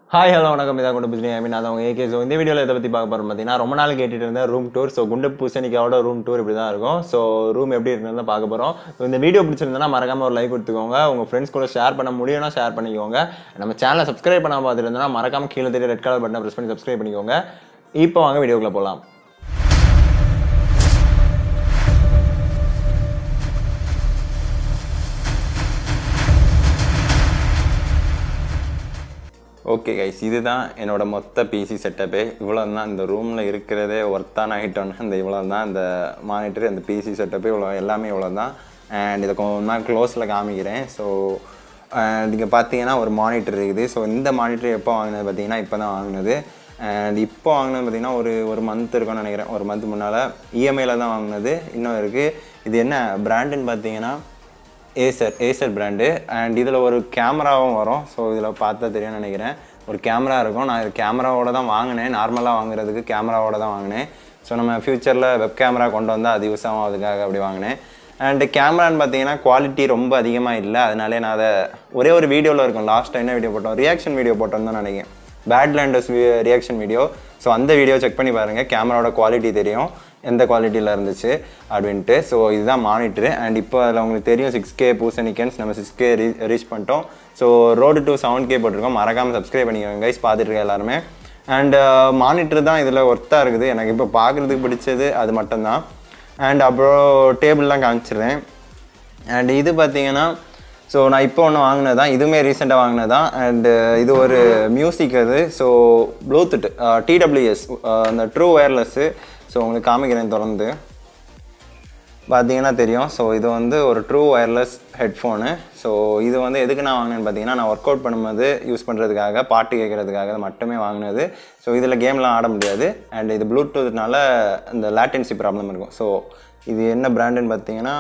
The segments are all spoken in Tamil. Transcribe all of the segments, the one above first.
ஹாய் ஹலோ வணக்கம் இதாக கொண்டு பேசுகிறேன் ஐ மீன் அது அவங்க ஏகே ஸோ இந்த வீடியோவில் இதை பற்றி பார்க்க போகிறோம் பார்த்தீங்கன்னா ரொம்ப நாள் கேட்டுட்டு இருந்த ரூம் டூர் ஸோ குண்டு பூசணிக்காவோட ரூம் டூர் இப்படி தான் இருக்கும் ஸோ ரூம் எப்படி இருக்குன்னு தான் பார்க்க போகிறோம் ஸோ இந்த வீடியோ பிடிச்சிருந்தனா மறக்காம ஒரு லைக் கொடுத்துக்கோங்க உங்கள் ஃப்ரெண்ட்ஸ் கூட ஷேர் பண்ண முடியும்னா ஷேர் பண்ணிக்கோங்க நம்ம சேனலை சப்ஸ்கிரைப் பண்ணாமல் பார்த்துருந்தனா மறக்காம கீழே தெரிய ரெட் கலர் பட்டனை ப்ரெஸ் பண்ணி சப்ஸ்கிரைப் பண்ணிக்கோங்க இப்போ வாங்க வீடியோக்குள்ளே போகலாம் ஓகே கைஸ் இதுதான் என்னோட மொத்த பிசி செட்டப்பே இவ்வளோ தான் இந்த ரூமில் இருக்கிறதே ஒர்த்தான ஐட்டம்னா இந்த இவ்வளோ தான் இந்த மானிட்டர் இந்த பிசி செட்டப்பே இவ்வளோ எல்லாமே இவ்வளோ தான் அண்ட் இதை கொஞ்சம் நான் க்ளோஸில் காமிக்கிறேன் ஸோ இங்கே பார்த்தீங்கன்னா ஒரு மானிட்டர் இருக்குது ஸோ இந்த மானிட்டர் எப்போ வாங்கினது பார்த்தீங்கன்னா இப்போ தான் வாங்கினது அண்ட் இப்போ வாங்கினது பார்த்தீங்கன்னா ஒரு ஒரு மந்த் இருக்கும்னு நினைக்கிறேன் ஒரு மந்த் முன்னால் இஎம்ஐயில் தான் வாங்கினது இன்னும் இருக்குது இது என்ன பிராண்டுன்னு பார்த்தீங்கன்னா ஏசர் ஏசர் பிராண்டு அண்ட் இதில் ஒரு கேமராவும் வரும் ஸோ இதில் பார்த்தா தெரியும்னு நினைக்கிறேன் ஒரு கேமரா இருக்கும் நான் இது கேமராவோட தான் வாங்கினேன் நார்மலாக வாங்குறதுக்கு கேமராவோட தான் வாங்கினேன் ஸோ நம்ம ஃப்யூச்சரில் வெப் கேமரா கொண்டு வந்தால் அது யூஸ் ஆகும் அதுக்காக அப்படி வாங்கினேன் அண்ட் கேமரான்னு பார்த்தீங்கன்னா குவாலிட்டி ரொம்ப அதிகமாக இல்லை அதனாலே நான் அதை ஒரே ஒரு வீடியோவில் இருக்கும் லாஸ்ட் என்ன வீடியோ போட்டோம் ரியாக்ஷன் வீடியோ போட்டோம் தான் நினைக்கிறேன் பேட்லேண்டர்ஸ் ரியாக்ஷன் வீடியோ ஸோ அந்த வீடியோ செக் பண்ணி பாருங்கள் கேமராவோட குவாலிட்டி தெரியும் எந்த குவாலிட்டியில் இருந்துச்சு அப்படின்ட்டு ஸோ இதுதான் மானிட்ரு அண்ட் இப்போ அதில் உங்களுக்கு தெரியும் சிக்ஸ் கே பூசணிக்கன்ஸ் நம்ம சிக்ஸ் கே ரீ ரீச் பண்ணிட்டோம் so road to seven K போட்டிருக்கோம் மறக்காமல் சப்ஸ்கிரைப் பண்ணிக்கோங்க கைஸ் பார்த்துட்டு இருக்க எல்லாருமே அண்ட் மானிட்டர் தான் இதில் ஒர்த்தாக இருக்குது எனக்கு இப்போ பார்க்குறதுக்கு பிடிச்சது அது மட்டும்தான் அண்ட் அப்புறம் டேபிள்லாம் காமிச்சிடுறேன் அண்ட் இது பார்த்தீங்கன்னா ஸோ நான் இப்போ ஒன்று வாங்கினது தான் இதுவுமே ரீசெண்டாக வாங்கினது தான் அண்டு இது ஒரு மியூசிக் அது ஸோ ப்ளூத்துட் டிடபிள்யூஎஸ் அந்த ட்ரூ ஒயர்லெஸ்ஸு ஸோ உங்களுக்கு காமிக்கிறேன் தொடர்ந்து பார்த்தீங்கன்னா தெரியும் ஸோ இது வந்து ஒரு ட்ரூ ஒயர்லெஸ் ஹெட்ஃபோனு ஸோ இது வந்து எதுக்கு நான் வாங்கினேன்னு பார்த்தீங்கன்னா நான் ஒர்க் அவுட் பண்ணும்போது யூஸ் பண்ணுறதுக்காக பாட்டு கேட்குறதுக்காக மட்டுமே வாங்கினது ஸோ இதில் கேம்லாம் ஆட முடியாது அண்ட் இது ப்ளூடூத்னால இந்த லேட்டன்சி ப்ராப்ளம் இருக்கும் ஸோ இது என்ன பிராண்டுன்னு பார்த்தீங்கன்னா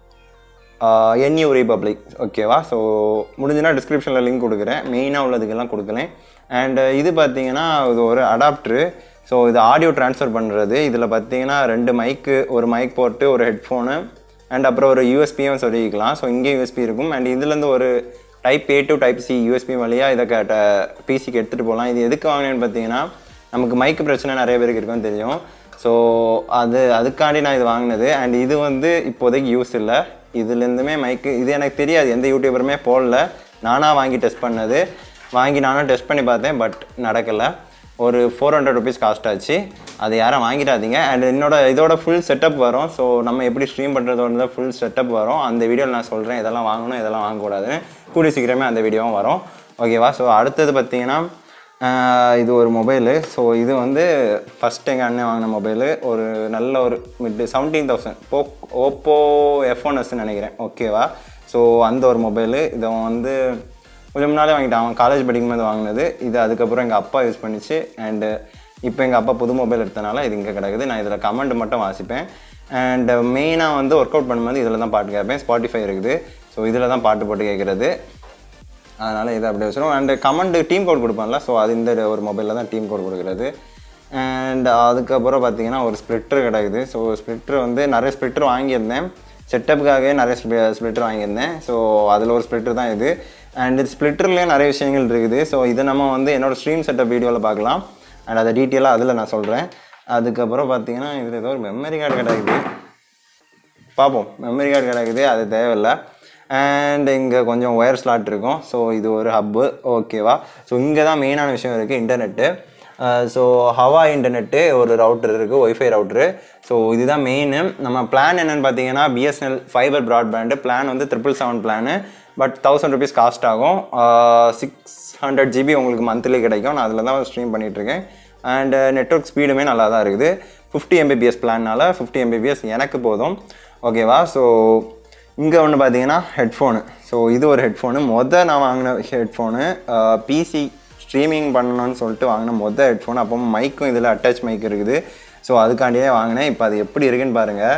என்யூ ரிபப்ளிக் ஓகேவா ஸோ முடிஞ்சுன்னா டிஸ்கிரிப்ஷனில் லிங்க் கொடுக்குறேன் மெயினாக உள்ளதுக்கெல்லாம் கொடுக்கலேன் அண்ட் இது பார்த்தீங்கன்னா இது ஒரு அடாப்டரு ஸோ இது ஆடியோ ட்ரான்ஸ்ஃபர் பண்ணுறது இதில் பார்த்தீங்கன்னா ரெண்டு மைக்கு ஒரு மைக் போட்டு ஒரு ஹெட்ஃபோனு அண்ட் அப்புறம் ஒரு யூஎஸ்பியும் சொல்லிக்கலாம் ஸோ இங்கே யூஎஸ்பி இருக்கும் அண்ட் இதுலேருந்து ஒரு type A to type C USB வழியாக இதை கேட்ட பிசிக்கு எடுத்துகிட்டு போகலாம் இது எதுக்கு வாங்கினேன்னு பார்த்தீங்கன்னா நமக்கு மைக்கு பிரச்சனை நிறைய பேருக்கு இருக்குன்னு தெரியும் ஸோ அது அதுக்காண்டி நான் இது வாங்கினது அண்ட் இது வந்து இப்போதைக்கு யூஸ் இல்லை இதுலேருந்துமே மைக்கு இது எனக்கு தெரியாது எந்த யூடியூபருமே போடல நானாக வாங்கி டெஸ்ட் பண்ணது வாங்கி நானும் டெஸ்ட் பண்ணி பார்த்தேன் பட் நடக்கலை ஒரு ஃபோர் ஹண்ட்ரட் ருபீஸ் காஸ்ட் ஆச்சு அது யாரும் வாங்கிடாதீங்க அண்ட் என்னோட இதோட ஃபுல் செட்டப் வரும் ஸோ நம்ம எப்படி ஸ்ட்ரீம் பண்ணுறதோட ஃபுல் செட்டப் வரும் அந்த வீடியோவில் நான் சொல்கிறேன் இதெல்லாம் வாங்கணும் இதெல்லாம் வாங்கக்கூடாதுன்னு கூடிய சீக்கிரமே அந்த வீடியோவும் வரும் ஓகேவா ஸோ அடுத்தது பார்த்தீங்கன்னா இது ஒரு மொபைலு ஸோ இது வந்து ஃபஸ்ட் எங்கள் அண்ணன் வாங்கின மொபைலு ஒரு நல்ல ஒரு மிட் செவன்டீன் தௌசண்ட் போ ஓப்போ எஃப் ஒன் எஸ்ன்னு நினைக்கிறேன் ஓகேவா ஸோ அந்த ஒரு மொபைலு இதை வந்து கொஞ்சம் முன்னாலே வாங்கிட்டான் அவன் காலேஜ் படிக்கும்போது வாங்கினது இது அதுக்கப்புறம் எங்கள் அப்பா யூஸ் பண்ணிச்சு அண்டு இப்போ எங்கள் அப்பா புது மொபைல் எடுத்தனால இது இங்கே கிடக்குது நான் இதில் கமெண்ட் மட்டும் வாசிப்பேன் அண்ட் மெயினாக வந்து ஒர்க் அவுட் பண்ணும்போது இதில் தான் பாட்டு கேட்பேன் ஸ்பாட்டிஃபை இருக்குது ஸோ இதில் தான் பாட்டு போட்டு கேட்குறது அதனால் இதை அப்படியே வச்சிடும் அண்ட் கமெண்ட் டீம் கோட் கொடுப்பான்ல ஸோ அது இந்த ஒரு மொபைலில் தான் டீம் கோட் கொடுக்குறது அண்ட் அதுக்கப்புறம் பார்த்தீங்கன்னா ஒரு ஸ்ப்ளிட்டர் கிடைக்குது ஸோ ஸ்ப்ளிட்டர் வந்து நிறைய ஸ்ப்ளிட்டர் வாங்கியிருந்தேன் செட்டப்புக்காகவே நிறைய ஸ்ப்ளிட்டர் வாங்கியிருந்தேன் ஸோ அதில் ஒரு ஸ்ப்ளிட்டர் தான் இது அண்ட் இது ஸ்ப்ளிட்டர்லேயும் நிறைய விஷயங்கள் இருக்குது ஸோ இதை நம்ம வந்து என்னோடய ஸ்ட்ரீம் செட்டப் வீடியோவில் பார்க்கலாம் அண்ட் அதை டீட்டெயிலாக அதில் நான் சொல்கிறேன் அதுக்கப்புறம் பார்த்தீங்கன்னா இதில் ஏதோ ஒரு மெமரி கார்டு கிடைக்குது பார்ப்போம் மெமரி கார்டு கிடைக்குது அது தேவையில்லை அண்ட் இங்கே கொஞ்சம் ஒயர் ஸ்லாட் இருக்கும் ஸோ இது ஒரு ஹப்பு ஓகேவா ஸோ இங்கே தான் மெயினான விஷயம் இருக்குது இன்டர்நெட்டு ஸோ ஹவா இன்டர்நெட்டு ஒரு ரவுட்டர் இருக்குது ஒய்ஃபை ரவுட்ரு ஸோ இதுதான் மெயின் நம்ம பிளான் என்னென்னு பார்த்தீங்கன்னா பிஎஸ்என்எல் ஃபைபர் ப்ராட்பேண்டு பிளான் வந்து triple seven plan but thousand rupees cost ஆகும் சிக்ஸ் ஹண்ட்ரட் ஜிபி உங்களுக்கு மந்த்லி கிடைக்கும் நான் அதில் தான் ஸ்ட்ரீம் பண்ணிகிட்ருக்கேன் அண்ட் நெட்ஒர்க் ஸ்பீடுமே நல்லா தான் இருக்குது ஃபிஃப்டி எம்பிபிஎஸ் பிளான்னால ஃபிஃப்டி எம்பிபிஎஸ் எனக்கு போதும் ஓகேவா ஸோ இங்கே ஒன்று பார்த்தீங்கன்னா ஹெட்ஃபோனு ஸோ இது ஒரு ஹெட்ஃபோனு மொதல் நான் வாங்கின ஹெட்ஃபோனு பிசி ஸ்ட்ரீமிங் பண்ணணும்னு சொல்லிட்டு வாங்கின மொதல் ஹெட்ஃபோன் அப்போ மைக்கும் இதில் அட்டாச் மைக் இருக்குது ஸோ அதுக்காண்டியே வாங்கினேன் இப்போ அது எப்படி இருக்குன்னு பாருங்கள்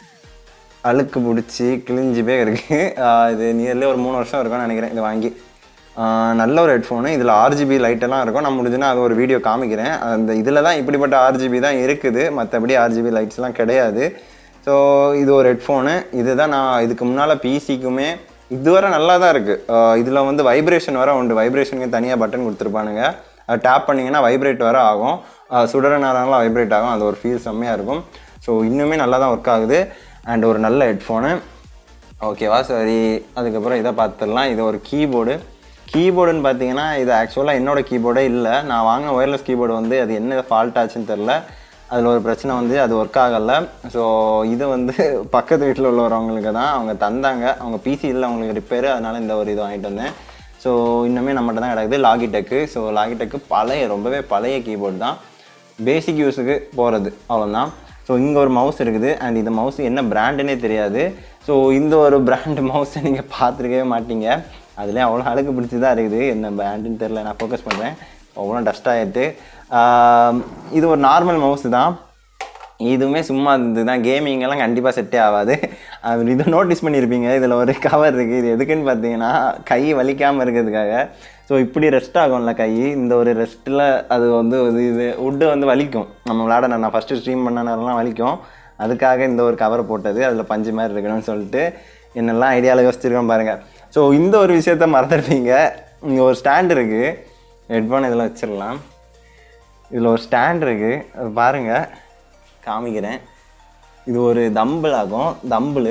அழுக்கு பிடிச்சி கிழிஞ்சு போய் இருக்குது இது நியர்லி ஒரு மூணு வருஷம் இருக்கும்னு நினைக்கிறேன் இது வாங்கி நல்ல ஒரு ஹெட்ஃபோனு இதில் ஆர்ஜிபி லைட்டெல்லாம் இருக்கும் நான் முடிஞ்சுன்னா அது ஒரு வீடியோ காமிக்கிறேன் அந்த இதில் தான் இப்படிப்பட்ட ஆர்ஜிபி தான் இருக்குது மற்றபடி ஆர்ஜிபி லைட்ஸ்லாம் கிடையாது ஸோ இது ஒரு ஹெட்ஃபோனு இதுதான் நான் இதுக்கு முன்னால் பிசிக்குமே இதுவரை நல்லா தான் இருக்குது இதில் வந்து வைப்ரேஷன் வர உண்டு வைப்ரேஷனுக்கு தனியாக பட்டன் கொடுத்துருப்பானுங்க டேப் பண்ணிங்கன்னா வைப்ரேட் வர ஆகும் அஹ் சுடற நேரம்லாம் வைப்ரேட் ஆகும் அது ஒரு ஃபீல் செம்மையாக இருக்கும் ஸோ இன்னுமே நல்லா தான் ஒர்க் ஆகுது அண்ட் ஒரு நல்ல ஹெட்ஃபோனு ஓகேவா சரி அதுக்கப்புறம் இதை பார்த்துடலாம் இது ஒரு கீபோர்டு கீபோர்டுன்னு பார்த்தீங்கன்னா இது ஆக்சுவலாக என்னோட கீபோர்டே இல்லை நான் வாங்கின ஒயர்லெஸ் கீபோர்டு வந்து அது என்ன ஃபால்ட் ஆச்சுன்னு தெரில அதில் ஒரு பிரச்சனை வந்து அது ஒர்க் ஆகலை ஸோ இது வந்து பக்கத்து வீட்டில் உள்ளவரவங்களுக்கு தான் அவங்க தந்தாங்க அவங்க பிசி இல்லை அவங்களுக்கு ரிப்பேர் அதனால இந்த ஒரு இது வாங்கிட்டு வந்தேன் ஸோ இன்னுமே நம்மகிட்ட தான் கிடக்குது லாகிடெக்கு ஸோ லாகிடெக்கு பழைய ரொம்பவே பழைய கீபோர்டு தான் பேசிக் யூஸுக்கு போகிறது அவ்வளோதான் ஸோ இங்கே ஒரு மவுஸ் இருக்குது அண்ட் இந்த மவுஸ் என்ன பிராண்டுனே தெரியாது ஸோ இந்த ஒரு பிராண்ட் மவுஸை நீங்கள் பார்த்துருக்கவே மாட்டீங்க அதிலே அவ்வளோ அழகு பிடிச்சி தான் இருக்குது என்ன பிராண்டுன்னு தெரில நான் ஃபோக்கஸ் பண்ணுறேன் அவ்வளோ டஸ்ட் ஆகிட்டு இது ஒரு நார்மல் மவுஸ் தான் இதுவுமே சும்மா இதுதான் கேமிங் எல்லாம் கண்டிப்பாக செட்டே ஆகாது அது இதை நோட்டீஸ் பண்ணியிருப்பீங்க இதில் ஒரு கவர் இருக்குது இது எதுக்குன்னு பார்த்தீங்கன்னா கை வலிக்காமல் இருக்கிறதுக்காக ஸோ இப்படி ரெஸ்ட் ஆகும்ல கை இந்த ஒரு ரெஸ்ட்டில் அது வந்து இது இது உட்டு வந்து வலிக்கும் நம்ம விளாட நான் ஃபஸ்ட்டு ஸ்ட்ரீம் பண்ண நேரம்லாம் வலிக்கும் அதுக்காக இந்த ஒரு கவர் போட்டது அதில் பஞ்சு மாதிரி இருக்கணும்னு சொல்லிட்டு என்னெல்லாம் ஐடியாவில் யோசிச்சிருக்கோம் பாருங்கள் ஸோ இந்த ஒரு விஷயத்த மறந்துடுவீங்க இங்கே ஒரு ஸ்டாண்ட் இருக்குது ஹெட்ஃபோன் இதில் வச்சிடலாம் இதில் ஒரு ஸ்டாண்ட் இருக்குது அது பாருங்கள் காமிக்கிறேன் இது ஒரு தம்பிள் ஆகும் தம்பிள்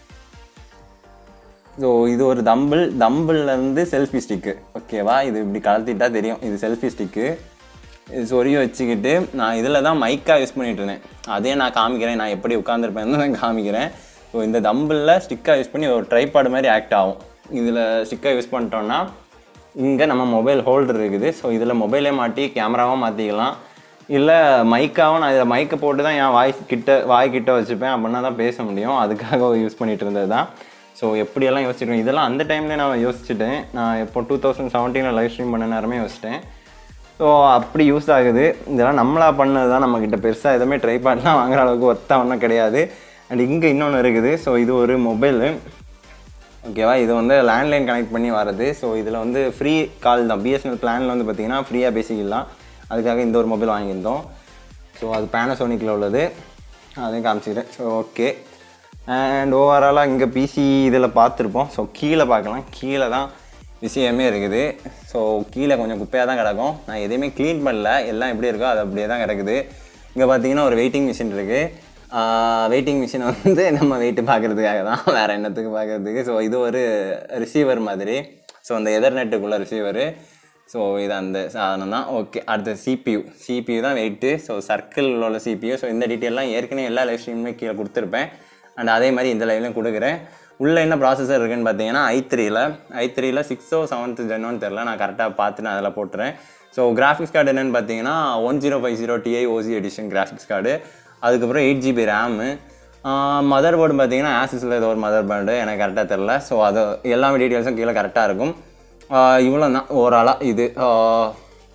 ஸோ இது ஒரு தம்பிள் தம்பிள்லேருந்து செல்ஃபி ஸ்டிக்கு ஓகேவா இது இப்படி கலத்திட்டா தெரியும் இது செல்ஃபி ஸ்டிக்கு இது சொரிய வச்சுக்கிட்டு நான் இதில் தான் மைக்காக யூஸ் பண்ணிட்டு இருந்தேன் அதே நான் காமிக்கிறேன் நான் எப்படி உட்காந்துருப்பேன்னு தான் காமிக்கிறேன் ஸோ இந்த தம்பிளில் ஸ்டிக்காக யூஸ் பண்ணி ஒரு ட்ரைபாடு மாதிரி ஆக்ட் ஆகும் இதில் ஸ்டிக்காக யூஸ் பண்ணிட்டோம்னா இங்கே நம்ம மொபைல் ஹோல்டர் இருக்குது ஸோ இதில் மொபைலே மாட்டி கேமராவாக மாற்றிக்கலாம் இல்லை மைக்காவும் நான் இதில் மைக்கை போட்டு தான் என் வாய்ஸ் கிட்ட வாய் கிட்ட வச்சுப்பேன் அப்படின்னா தான் பேச முடியும் அதுக்காக யூஸ் பண்ணிட்டு இருந்தது தான் ஸோ எப்படியெல்லாம் யோசிச்சிருக்கேன் இதெல்லாம் அந்த டைம்லேயே நான் யோசிச்சுட்டேன் நான் இப்போ டூ தௌசண்ட் செவன்டீனில் லைவ் ஸ்ட்ரீம் பண்ண நேரமே யோசிச்சிட்டேன் ஸோ அப்படி யூஸ் ஆகுது இதெல்லாம் நம்மளா பண்ணது தான் நம்மக்கிட்ட பெருசாக எதுவுமே ட்ரை பண்ணலாம் வாங்குற அளவுக்கு ஒர்த்தாக ஒன்றும் கிடையாது அண்ட் இங்கே இன்னொன்று இருக்குது ஸோ இது ஒரு மொபைலு ஓகேவா இது வந்து லேண்ட்லைன் கனெக்ட் பண்ணி வரது ஸோ இதில் வந்து ஃப்ரீ கால் தான் பிஎஸ்என்எல் பிளானில் வந்து பார்த்தீங்கன்னா ஃப்ரீயாக பேசிக்கலாம் அதுக்காக இந்த ஒரு மொபைல் வாங்கியிருந்தோம் ஸோ அது பேனசோனிக்கில் உள்ளது அதையும் காமிச்சிக்கிறேன் ஸோ ஓகே அண்ட் ஓவராலாக இங்கே பிசி இதில் பார்த்துருப்போம் ஸோ கீழே பார்க்கலாம் கீழே தான் விஷயமே இருக்குது ஸோ கீழே கொஞ்சம் குப்பையாக தான் கிடக்கும் நான் எதையுமே க்ளீன் பண்ணல எல்லாம் எப்படி இருக்கோ அது அப்படியே தான் கிடக்குது இங்கே பார்த்தீங்கன்னா ஒரு வெயிட்டிங் மிஷின் இருக்குது வெயிட்டிங் மிஷின் வந்து நம்ம வெயிட்டு பார்க்குறதுக்காக தான் வேறு என்னத்துக்கு பார்க்குறதுக்கு ஸோ இது ஒரு ரிசீவர் மாதிரி ஸோ அந்த எதர்நெட்டுக்குள்ள ரிசீவரு ஸோ இது அந்த சாதனம் தான் ஓகே அடுத்து சிபியூ சிபியூ தான் வெயிட்டு ஸோ சர்க்கிள் உள்ள சிபியூ ஸோ இந்த டீட்டெயிலாம் ஏற்கனவே எல்லா லைவ் ஸ்ட்ரீமுமே கீழே கொடுத்துருப்பேன் அண்ட் அதே மாதிரி இந்த லைவ்லையும் கொடுக்குறேன் உள்ளே என்ன ப்ராசஸர் இருக்குன்னு பார்த்தீங்கன்னா ஐ த்ரீல ஐ த்ரீல சிக்ஸோ செவன்த்து ஜென்னோன்னு தெரில நான் கரெக்டாக பார்த்து நான் அதில் போட்டுறேன் ஸோ கிராஃபிக்ஸ் கார்டு என்னென்னு பார்த்தீங்கன்னா one zero five zero Ti OC edition graphics card அதுக்கப்புறம் eight GB RAM motherboard பார்த்தீங்கன்னா ஆசிஸில் ஏதோ ஒரு மதர் போர்டு எனக்கு கரெக்டாக தெரில ஸோ அது எல்லாமே டீட்டெயில்ஸும் கீழே கரெக்டாக இருக்கும் இவ்வளோ தான் ஓவராலாக இது ஆஹ்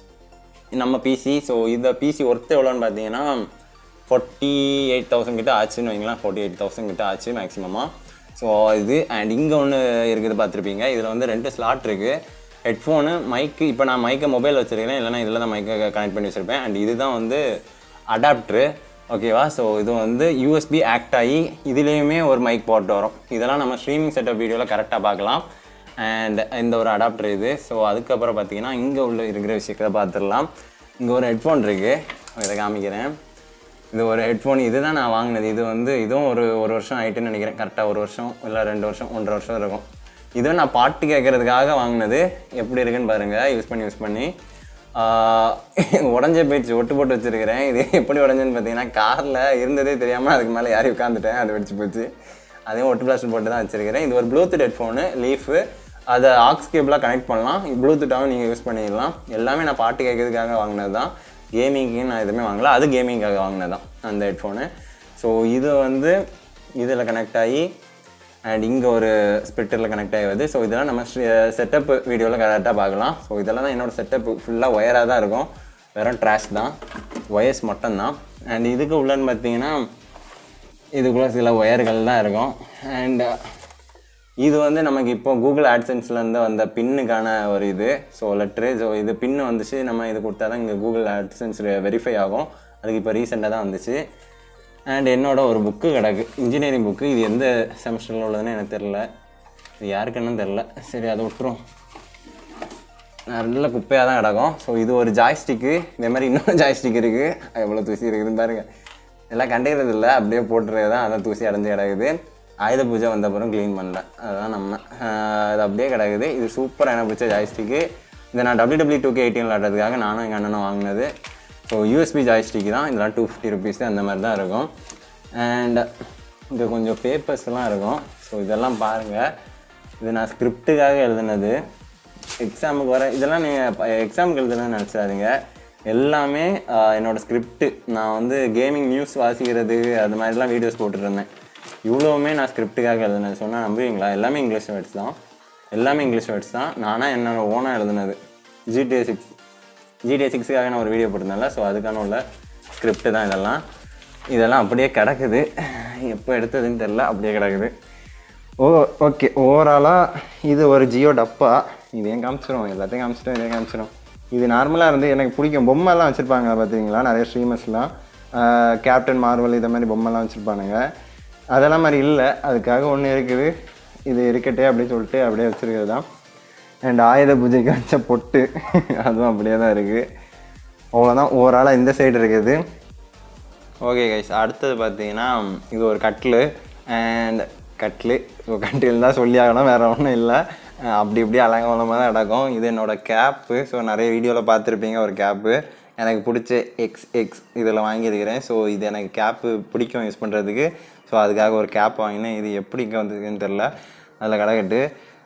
நம்ம பிசி ஸோ இந்த பிசி ஒர்த்து எவ்வளோன்னு பார்த்தீங்கன்னா ஃபார்ட்டி எயிட் தௌசண்ட் கிட்ட ஆச்சுன்னு வைங்களேன் ஃபார்ட்டி எயிட் தௌசண்ட் கிட்ட ஆச்சு மேக்ஸிமமாக ஸோ இது அண்ட் இங்கே ஒன்று இருக்குது பார்த்துருப்பீங்க இதில் வந்து ரெண்டு ஸ்லாட் இருக்குது ஹெட்ஃபோனு மைக்கு இப்போ நான் மைக்கை மொபைல் வச்சுருக்கேன் இல்லைனா இதில் தான் மைக்கை கனெக்ட் பண்ணி வச்சுருப்பேன் அண்ட் இதுதான் வந்து அடாப்டரு ஓகேவா ஸோ இது வந்து யூஎஸ்பி ஆக்ட் ஆகி இதுலேயுமே ஒரு மைக் போட்டு வரும் இதெல்லாம் நம்ம ஸ்ட்ரீமிங் செட்டப் வீடியோவில் கரெக்டாக பார்க்கலாம் அண்ட் இந்த ஒரு அடாப்டர் இது ஸோ அதுக்கப்புறம் பார்த்தீங்கன்னா இங்கே உள்ள இருக்கிற விஷயத்தை பார்த்துடலாம் இங்கே ஒரு ஹெட்ஃபோன் இருக்குது இதை காமிக்கிறேன் இது ஒரு ஹெட்ஃபோன் இதுதான் நான் வாங்கினது இது வந்து இதுவும் ஒரு ஒரு வருஷம் ஆயிட்டுன்னு நினைக்கிறேன் கரெக்டாக ஒரு வருஷம் இல்லை ரெண்டு வருஷம் ஒன்றரை வருஷம் இருக்கும் இதுவும் நான் பாட்டு கேட்கறதுக்காக வாங்கினது எப்படி இருக்குன்னு பாருங்கள் யூஸ் பண்ணி யூஸ் பண்ணி ஆஹ் உடஞ்சே போயிடுச்சு ஒட்டு போட்டு வச்சுருக்கிறேன் இது எப்படி உடஞ்சேன்னு பார்த்தீங்கன்னா காரில் இருந்ததே தெரியாமல் அதுக்கு மேலே யாரையும் உட்காந்துட்டேன் அது வெடிச்சு போச்சு அதையும் ஒட்டு பிளாஸ்டர் போட்டு தான் வச்சுருக்கிறேன் இது ஒரு ப்ளூடூத் ஹெட்ஃபோனு லீஃபு அதை ஆக்ஸ் கேபிளாக கனெக்ட் பண்ணலாம் ப்ளூடூத்தாகவும் நீங்கள் யூஸ் பண்ணிடலாம் எல்லாமே நான் பாட்டு கேட்கறதுக்காக வாங்கினது தான் கேமிங்க்கு நான் எதுவுமே வாங்கல அது கேமிங்காக வாங்கினது தான் அந்த ஹெட்ஃபோனு ஸோ இது வந்து இதில் கனெக்ட் ஆகி அண்ட் இங்கே ஒரு ஸ்பிரிட்டரில் கனெக்ட் ஆகி வருது ஸோ இதெல்லாம் நம்ம செட்டப் வீடியோவில் கரெக்டாக பார்க்கலாம் ஸோ இதெல்லாம் தான் என்னோடய செட்டப் ஃபுல்லாக ஒயராக தான் இருக்கும் வெறும் ட்ராஷ் தான் ஒயர்ஸ் மட்டும்தான் அண்ட் இதுக்கு உள்ளன்னு பார்த்தீங்கன்னா இதுக்குள்ளே சில ஒயர்கள் தான் இருக்கும் அண்ட் இது வந்து நமக்கு இப்போ கூகுள் ஆட்சன்ஸ்லேருந்து வந்த பின்னுக்கான ஒரு இது ஸோ லெட்ரு ஸோ இது பின்னு வந்துச்சு நம்ம இது கொடுத்தா தான் இங்கே கூகுள் ஆட்சன்ஸ் வெரிஃபை ஆகும் அதுக்கு இப்போ ரீசெண்டாக தான் வந்துச்சு அண்ட் என்னோட ஒரு புக்கு கிடக்கு இன்ஜினியரிங் புக்கு இது எந்த செமஸ்டரில் உள்ளதுன்னு எனக்கு தெரில இது யாருக்குன்னு தெரில சரி அதை விட்டுரும் நல்ல குப்பையாக தான் கிடக்கும் ஸோ இது ஒரு ஜாய்ஸ்டிக்கு இதே மாதிரி இன்னொரு ஜாய்ஸ்டிக் இருக்குது எவ்வளோ தூசி இருக்குதுன்னு பாருங்க எல்லாம் கண்டுக்கிறது இல்லை அப்படியே போட்டுறது தான் அதான் தூசி அடைஞ்சு கிடக்குது ஆயுத பூஜை வந்த அப்புறம் க்ளீன் பண்ணல அதுதான் நம்ம ஆஹ் இது அப்படியே கிடக்குது இது சூப்பராக எனக்கு பிடிச்ச ஜாய்ஸ்டிக்கு இதை நான் W W two K eighteen விளாட்றதுக்காக நானும் எங்கள் அண்ணனும் வாங்கினது ஸோ யூஎஸ்பி ஜாய்ஸ்டிக் தான் இதெல்லாம் டூ ஃபிஃப்டி ருபீஸ் அந்த மாதிரி தான் இருக்கும் அண்ட் இங்கே கொஞ்சம் பேப்பர்ஸ்லாம் இருக்கும் ஸோ இதெல்லாம் பாருங்கள் இது நான் ஸ்கிரிப்டுக்காக எழுதுனது எக்ஸாமுக்கு வர இதெல்லாம் நீங்கள் எக்ஸாமுக்கு எழுதுனேன்னு நினச்சாதீங்க எல்லாமே ஆஹ், என்னோட ஸ்கிரிப்ட் நான் வந்து கேமிங் நியூஸ் வாசிக்கிறது அது மாதிரிலாம் வீடியோஸ் போட்டுருந்தேன் இவ்வளோவுமே நான் ஸ்கிரிப்டுக்காக எழுதுனது சொன்னால் நம்புவீங்களா எல்லாமே இங்கிலீஷ் வேர்ட்ஸ் தான் எல்லாமே இங்கிலீஷ் வேர்ட்ஸ் தான் நானாக என்னோட ஓனாக எழுதுனது ஜிடிஏ சிக்ஸ் ஜிடிஏ சிக்ஸுக்காக நான் ஒரு வீடியோ போட்டிருந்தேன்ல ஸோ அதுக்கான உள்ள ஸ்கிரிப்ட் தான் இதெல்லாம் இதெல்லாம் அப்படியே கிடக்குது எப்போ எடுத்ததுன்னு தெரில அப்படியே கிடக்குது ஓ ஓகே ஓவராலாக இது ஒரு ஜியோ டப்பா இதையும் காமிச்சிரும் எல்லாத்தையும் காமிச்சிடும் இதையும் காமிச்சிடும் இது நார்மலாக இருந்து எனக்கு பிடிக்கும் பொம்மைலாம் வச்சுருப்பாங்க பார்த்தீங்களா நிறைய ஸ்ட்ரீமர்ஸ்லாம் கேப்டன் மார்வல் இதை மாதிரி பொம்மைலாம் வச்சுருப்பானுங்க அதெல்லாம் மாதிரி இல்லை அதுக்காக ஒன்று இருக்குது இது இருக்கட்டே அப்படின்னு சொல்லிட்டு அப்படியே வச்சுருக்கிறது தான் அண்ட் ஆயுத பூஜைக்கு வச்ச பொட்டு அதுவும் அப்படியே தான் இருக்குது அவ்வளோதான் ஓவராலாக இந்த சைடு இருக்குது ஓகே கைஸ் அடுத்தது பார்த்தீங்கன்னா இது ஒரு கட்லு அண்ட் கட்லு ஸோ கட்டில் தான் சொல்லி ஆகணும் வேறு ஒன்றும் இல்லை அஹ் அப்படி இப்படி அலங்கோலமாக தான் நடக்கும் இது என்னோட கேப்பு ஸோ நிறைய வீடியோவில் பார்த்துருப்பீங்க ஒரு கேப்பு எனக்கு பிடிச்ச எக்ஸ் எக்ஸ் இதில் வாங்கியிருக்கிறேன் ஸோ இது எனக்கு கேப்பு பிடிக்கும் யூஸ் பண்ணுறதுக்கு ஸோ அதுக்காக ஒரு கேப் வாங்கினேன் இது எப்படி இங்கே வந்ததுன்னு தெரில அதில் கிடக்கட்டு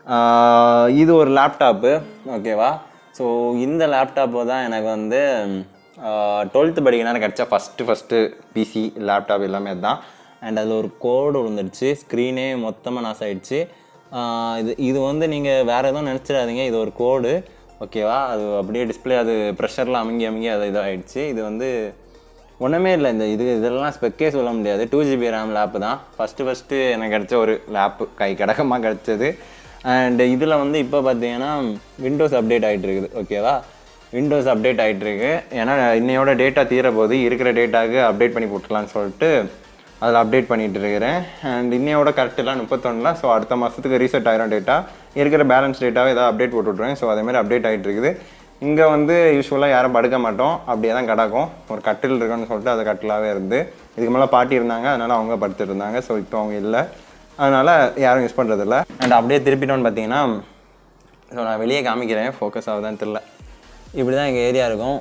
ஆஹ் இது ஒரு லேப்டாப்பு ஓகேவா ஸோ இந்த லேப்டாப்பு தான் எனக்கு வந்து டுவெல்த்து படிக்கணும் கிடச்சா ஃபஸ்ட்டு ஃபஸ்ட்டு பிசி லேப்டாப் எல்லாமே அதுதான் அண்ட் அதில் ஒரு கோடு விழுந்துடுச்சு ஸ்க்ரீனே மொத்தமாக நாசம் ஆயிடுச்சு ஆஹ் இது இது வந்து நீங்கள் வேறு எதுவும் நினச்சிடாதீங்க இது ஒரு கோடு ஓகேவா அது அப்படியே டிஸ்ப்ளே அது ப்ரெஷரில் அமுங்கி அமுங்கி அது இதாகிடுச்சு இது வந்து ஒன்றுமே இல்லை இந்த இது இதெல்லாம் ஸ்பெக்கே சொல்ல முடியாது டூ ஜிபி ரேம் லேப்பு தான் ஃபஸ்ட்டு ஃபஸ்ட்டு எனக்கு கிடச்ச ஒரு லேப்பு கை கடகமாக கிடச்சது அண்ட் இதில் வந்து இப்போ பார்த்தீங்கன்னா விண்டோஸ் அப்டேட் ஆகிட்டு இருக்குது ஓகேவா விண்டோஸ் அப்டேட் ஆகிட்டு இருக்கு ஏன்னா இன்னையோட டேட்டா தீர போது இருக்கிற டேட்டாவுக்கு அப்டேட் பண்ணி போட்டுடலான்னு சொல்லிட்டு அதில் அப்டேட் பண்ணிட்டு இருக்கிறேன் அண்ட் இன்னையோட கரெக்டெல்லாம் முப்பத்தொன்னில் ஸோ அடுத்த மாதத்துக்கு ரீசெட் ஆயிரும் டேட்டா இருக்கிற பேலன்ஸ் டேட்டாவை ஏதாவது அப்டேட் போட்டு விட்ருவேன் ஸோ அதேமாதிரி அப்டேட் ஆகிட்டு இருக்குது இங்கே வந்து யூஸ்வலாக யாரும் படுக்க மாட்டோம் அப்படியே தான் கிடக்கும் ஒரு கட்டில் இருக்குன்னு சொல்லிட்டு அது கட்டிலாகவே இருந்து இதுக்கு மேலே பாட்டி இருந்தாங்க அதனால் அவங்க படுத்துட்டு இருந்தாங்க ஸோ இப்போ அவங்க இல்லை அதனால் யாரும் யூஸ் பண்ணுறதில்ல அண்ட் அப்படியே திருப்பிட்டோன்னு பார்த்தீங்கன்னா ஸோ நான் வெளியே காமிக்கிறேன் ஃபோக்கஸ் ஆகுதான்னு தெரில இப்படி தான் எங்கள் ஏரியா இருக்கும்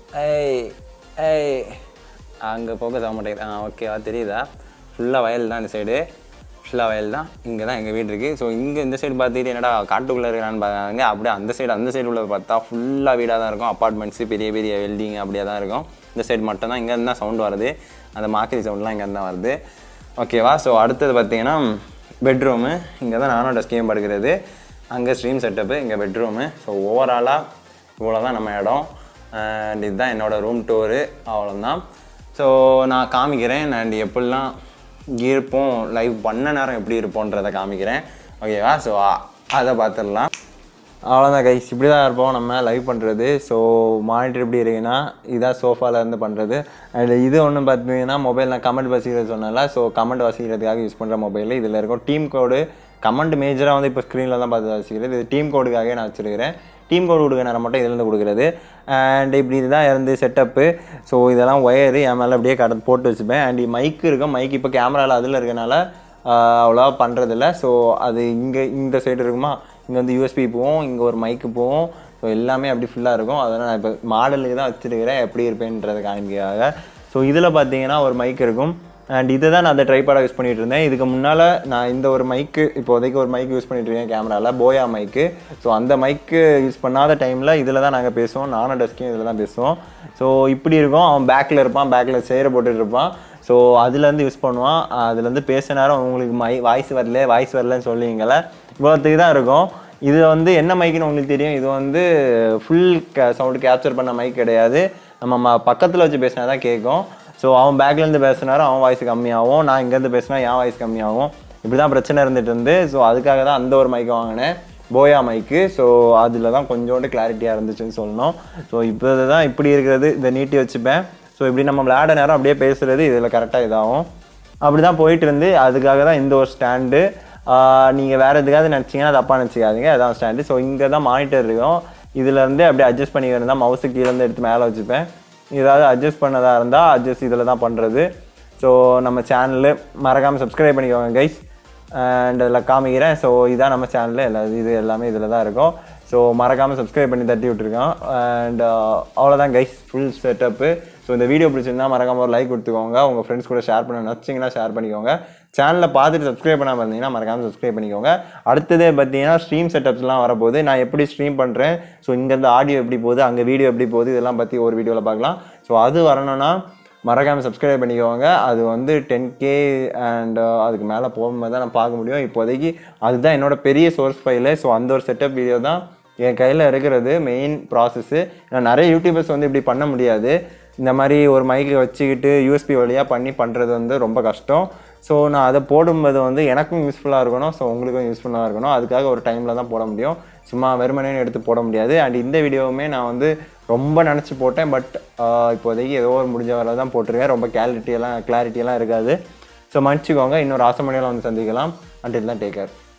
ஏய் ஏய் அங்கே ஃபோக்கஸ் ஆக மாட்டேங்குது ஆ ஓகேவா தெரியுதா ஃபுல்லாக வயல் தான் இந்த சைடு ஃபுல்லாக வயல் தான் இங்கே தான் எங்கள் வீடு இருக்குது ஸோ இங்கே இந்த சைடு பார்த்துட்டு என்னடா காட்டுக்குள்ளே இருக்கிறான்னு பாருங்க அப்படியே அந்த சைடு அந்த சைடு உள்ளது பார்த்தா ஃபுல்லாக வீடாக தான் இருக்கும் அப்பார்ட்மெண்ட்ஸு பெரிய பெரிய வெல்டிங் அப்படியே தான் இருக்கும் இந்த சைடு மட்டும் தான் இங்கேருந்து தான் சவுண்ட் வருது அந்த மாக்கரி சவுண்ட்லாம் இங்கேருந்து தான் வருது ஓகேவா ஸோ அடுத்தது பார்த்தீங்கன்னா பெட்ரூமு இங்கே தான் நானும் டெஸ்கையும் படுக்கிறது அங்கே ஸ்ட்ரீம் செட்டப்பு இங்கே பெட்ரூமு ஸோ ஓவராலாக இவ்வளோ தான் நம்ம இடம் அண்ட் இதுதான் என்னோடய ரூம் டூரு அவ்வளோதான் ஸோ நான் காமிக்கிறேன் அண்ட் எப்படிலாம் இருப்போம் லைவ் பண்ண நேரம் எப்படி இருப்போன்றதை காமிக்கிறேன் ஓகேவா ஸோ அதை பார்த்துடலாம் அவ்வளோதான் கைஸ் இப்படி தான் இருப்போம் நம்ம லைவ் பண்ணுறது ஸோ மானிட்டர் எப்படி இருக்குன்னா இதான் சோஃபாவில் இருந்து பண்ணுறது அண்ட் இது ஒன்று பார்த்தீங்கன்னா மொபைல் நான் கமெண்ட் வசிக்கிறது சொன்னால ஸோ கமெண்ட் வசிக்கிறதுக்காக யூஸ் பண்ணுற மொபைல் இதில் இருக்கும் டீம் கோடு கமெண்ட் மேஜராக வந்து இப்போ ஸ்க்ரீனில் தான் பார்த்து வச்சுக்கிறது இது டீம் கோடுக்காகவே நான் வச்சுருக்கிறேன் டீம் கோடு கொடுக்க நேரம் மட்டும் இதுலேருந்து கொடுக்குறது அண்ட் இப்படி இதுதான் இருந்து செட்டப்பு ஸோ இதெல்லாம் ஒயரு என் மேலே அப்படியே கட போட்டு வச்சுப்பேன் அண்ட் மைக்கு இருக்கும் மைக் இப்போ கேமராவில் அதில் இருக்கனால அவ்வளோவா பண்ணுறதில்ல ஸோ அது இங்கே இந்த சைடு இருக்குமா இங்கே வந்து யூஎஸ்பி போவோம் இங்கே ஒரு மைக்கு போவோம் ஸோ எல்லாமே அப்படி ஃபுல்லாக இருக்கும் அதனால் நான் இப்போ மாடலுக்கு தான் வச்சுருக்கிறேன் எப்படி இருப்பேன்றது காமிக்காக ஸோ இதில் பார்த்தீங்கன்னா ஒரு மைக் இருக்கும் அண்ட் இதை தான் நான் அந்த ட்ரைபாடாக யூஸ் பண்ணிட்டு இருந்தேன் இதுக்கு முன்னால் நான் இந்த ஒரு மைக்கு இப்போதைக்கு ஒரு மைக் யூஸ் பண்ணிட்டு இருக்கேன் கேமராவில் போயா மைக்கு ஸோ அந்த மைக்கு யூஸ் பண்ணாத டைமில் இதில் தான் நாங்கள் பேசுவோம் நானும் டஸ்கையும் இதில் தான் பேசுவோம் ஸோ இப்படி இருக்கும் அவன் பேக்கில் இருப்பான் பேக்கில் சேர போட்டுட்டு இருப்பான் ஸோ அதுலேருந்து யூஸ் பண்ணுவான் அதுலேருந்து பேச நேரம் உங்களுக்கு மை வாய்ஸ் வரல வாய்ஸ் வரலன்னு சொல்லுவீங்கள இவ்வளோத்துக்கு தான் இருக்கும் இது வந்து என்ன மைக்குன்னு உங்களுக்கு தெரியும் இது வந்து ஃபுல் சவுண்டு கேப்சர் பண்ண மைக் கிடையாது நம்ம ம பக்கத்தில் வச்சு பேசினா தான் கேட்கும் ஸோ அவன் பேக்லேருந்து பேசினாரும் அவன் வாய்ஸ் கம்மியாகும் நான் இங்கேருந்து பேசினா என் வாய்ஸ் கம்மியாகும் இப்படி தான் பிரச்சனை இருந்துட்டு இருந்து ஸோ அதுக்காக தான் அந்த ஒரு மைக் வாங்கினேன் போயா மைக்கு ஸோ அதில் தான் கொஞ்சோண்டு கிளாரிட்டியாக இருந்துச்சுன்னு சொல்லணும் ஸோ இப்போ தான் இப்படி இருக்கிறது இதை நீட்டி வச்சுப்பேன் ஸோ இப்படி நம்ம விளையாட நேரம் அப்படியே பேசுகிறது இதில் கரெக்டாக இதாகும் அப்படி தான் போயிட்டு இருந்து அதுக்காக தான் இந்த ஒரு ஸ்டாண்டு நீங்கள் வேறு எதுக்காவது நினச்சிங்கன்னா தப்பாக நினச்சிக்காதீங்க அதான் ஸ்டாண்டு ஸோ இங்கே தான் மானிட்டர் இருக்கும் இதுலேருந்து அப்படியே அட்ஜஸ்ட் பண்ணிக்கிறதா மவுஸு கீழேருந்து எடுத்து மேலே வச்சுப்பேன் ஏதாவது அட்ஜஸ்ட் பண்ணதாக இருந்தால் அட்ஜஸ்ட் இதில் தான் பண்ணுறது ஸோ நம்ம சேனலு மறக்காமல் சப்ஸ்கிரைப் பண்ணிக்கோங்க கைஸ் அண்ட் அதில் காமிக்கிறேன் ஸோ இதான் நம்ம சேனலில் எல்லா இது எல்லாமே இதில் தான் இருக்கும் ஸோ மறக்காமல் சப்ஸ்கிரைப் பண்ணி தட்டி விட்டுருக்கோம் அண்ட் அவ்வளோதான் கைஸ் ஃபுல் செட்டப்பு ஸோ இந்த வீடியோ பிடிச்சிருந்தா மறக்காமல் ஒரு லைக் கொடுத்துக்கோங்க உங்கள் ஃப்ரெண்ட்ஸ் கூட ஷேர் பண்ண நினச்சிங்கன்னா ஷேர் பண்ணிக்கோங்க சேனலில் பார்த்துட்டு சப்ஸ்கிரைப் பண்ணாமல் இருந்தீங்கன்னா மறக்காமல் சப்ஸ்கிரைப் பண்ணிக்கோங்க அடுத்தது பார்த்தீங்கன்னா ஸ்ட்ரீம் செட்டப்ஸ்லாம் வரப்போகுது நான் எப்படி ஸ்ட்ரீம் பண்ணுறேன் ஸோ இங்கேருந்து ஆடியோ எப்படி போகுது அங்கே வீடியோ எப்படி போகுது இதெல்லாம் பற்றி ஒரு வீடியோவில் பார்க்கலாம் ஸோ அது வரணும்னா மறக்காமல் சப்ஸ்கிரைப் பண்ணிக்கோங்க அது வந்து டென் கே அண்ட் அதுக்கு மேலே போகும்போது தான் நான் பார்க்க முடியும் இப்போதைக்கு அதுதான் என்னோட பெரிய சோர்ஸ் ஃபைலு ஸோ அந்த ஒரு செட்டப் வீடியோ தான் என் கையில் இருக்கிறது மெயின் ப்ராசஸ்ஸு நான் நிறைய யூடியூபர்ஸ் வந்து இப்படி பண்ண முடியாது இந்த மாதிரி ஒரு மைக்கை வச்சுக்கிட்டு யூஎஸ்பி வழியாக பண்ணி பண்ணுறது வந்து ரொம்ப கஷ்டம் ஸோ நான் அதை போடும்போது வந்து எனக்கும் யூஸ்ஃபுல்லாக இருக்கணும் ஸோ உங்களுக்கும் யூஸ்ஃபுல்லாக இருக்கணும் அதுக்காக ஒரு டைமில் தான் போட முடியும் சும்மா வெறுமனேன்னு எடுத்து போட முடியாது அண்ட் இந்த வீடியோவுமே நான் வந்து ரொம்ப நினச்சி போட்டேன் பட் இப்போதைக்கு ஏதோ ஒரு முடிஞ்ச வரை தான் போட்டிருக்கேன் ரொம்ப கிளாரிட்டியெல்லாம் கிளாரிட்டியெல்லாம் இருக்காது ஸோ மன்னிச்சிக்கோங்க இன்னொரு ஆசமணியில் வந்து சந்திக்கலாம் அண்டில் தான் டேக் கேர்